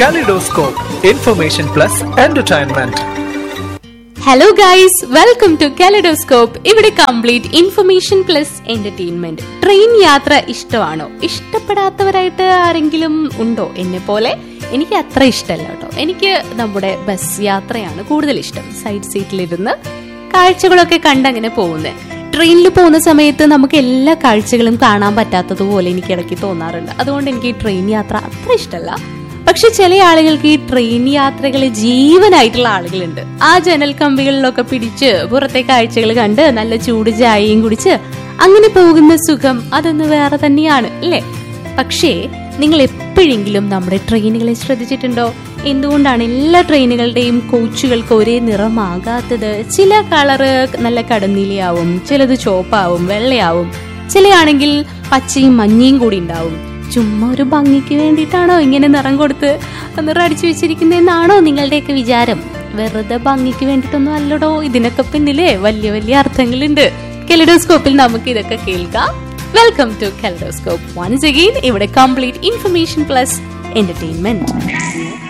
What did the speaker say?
Kaleidoscope, information plus entertainment. Hello guys welcome to kaleidoscope ഇവിടെ complete information plus entertainment train യാത്ര ഇഷ്ടമാണോ ഇഷ്ടപ്പെടാത്തവരായിട്ട് ആരെങ്കിലും ഉണ്ടോ എന്നെ പോലെ എനിക്ക് അത്ര ഇഷ്ടമല്ല കേട്ടോ എനിക്ക് നമ്മുടെ ബസ് യാത്രയാണ് കൂടുതൽ ഇഷ്ടം സൈഡ് സീറ്റിലിരുന്ന് കാഴ്ചകളൊക്കെ കണ്ടങ്ങനെ പോകുന്നത് ട്രെയിനിൽ പോകുന്ന സമയത്ത് നമുക്ക് എല്ലാ കാഴ്ചകളും കാണാൻ പറ്റാത്തതുപോലെ എനിക്ക് ഇടയ്ക്ക് തോന്നാറുണ്ട് അതുകൊണ്ട് എനിക്ക് ഈ ട്രെയിൻ യാത്ര അത്ര ഇഷ്ടമല്ല പക്ഷെ ചില ആളുകൾക്ക് ഈ ട്രെയിൻ യാത്രകൾ ജീവനായിട്ടുള്ള ആളുകളുണ്ട് ആ ജനൽ കമ്പികളിലൊക്കെ പിടിച്ച് പുറത്തെ കാഴ്ചകൾ കണ്ട് നല്ല ചൂട് ചായയും കുടിച്ച് അങ്ങനെ പോകുന്ന സുഖം അതൊന്ന് വേറെ തന്നെയാണ് അല്ലേ പക്ഷേ നിങ്ങൾ എപ്പോഴെങ്കിലും നമ്മുടെ ട്രെയിനുകളെ ശ്രദ്ധിച്ചിട്ടുണ്ടോ എന്തുകൊണ്ടാണ് എല്ലാ ട്രെയിനുകളുടെയും കോച്ചുകൾക്ക് ഒരേ നിറമാകാത്തത് ചില കളറ് നല്ല കടന്നീലയാവും ചിലത് ചോപ്പാവും വെള്ളയാവും ചിലയാണെങ്കിൽ പച്ചയും മഞ്ഞയും കൂടി ഉണ്ടാവും ചുമ്മാ ഒരു ഭംഗിക്ക് വേണ്ടിയിട്ടാണോ ഇങ്ങനെ നിറം കൊടുത്ത് നിറം അടിച്ചു വെച്ചിരിക്കുന്നതെന്നാണോ നിങ്ങളുടെയൊക്കെ വിചാരം വെറുതെ ഭംഗിക്ക് വേണ്ടിയിട്ടൊന്നും അല്ലടോ ഇതിനൊക്കെ പിന്നിലെ വലിയ വലിയ അർത്ഥങ്ങളുണ്ട് കെലഡോസ്കോപ്പിൽ നമുക്ക് ഇതൊക്കെ കേൾക്കാം welcome to kaleidoscope once again ഇവിടെ കംപ്ലീറ്റ് ഇൻഫർമേഷൻ പ്ലസ് എന്റർടൈൻമെന്റ്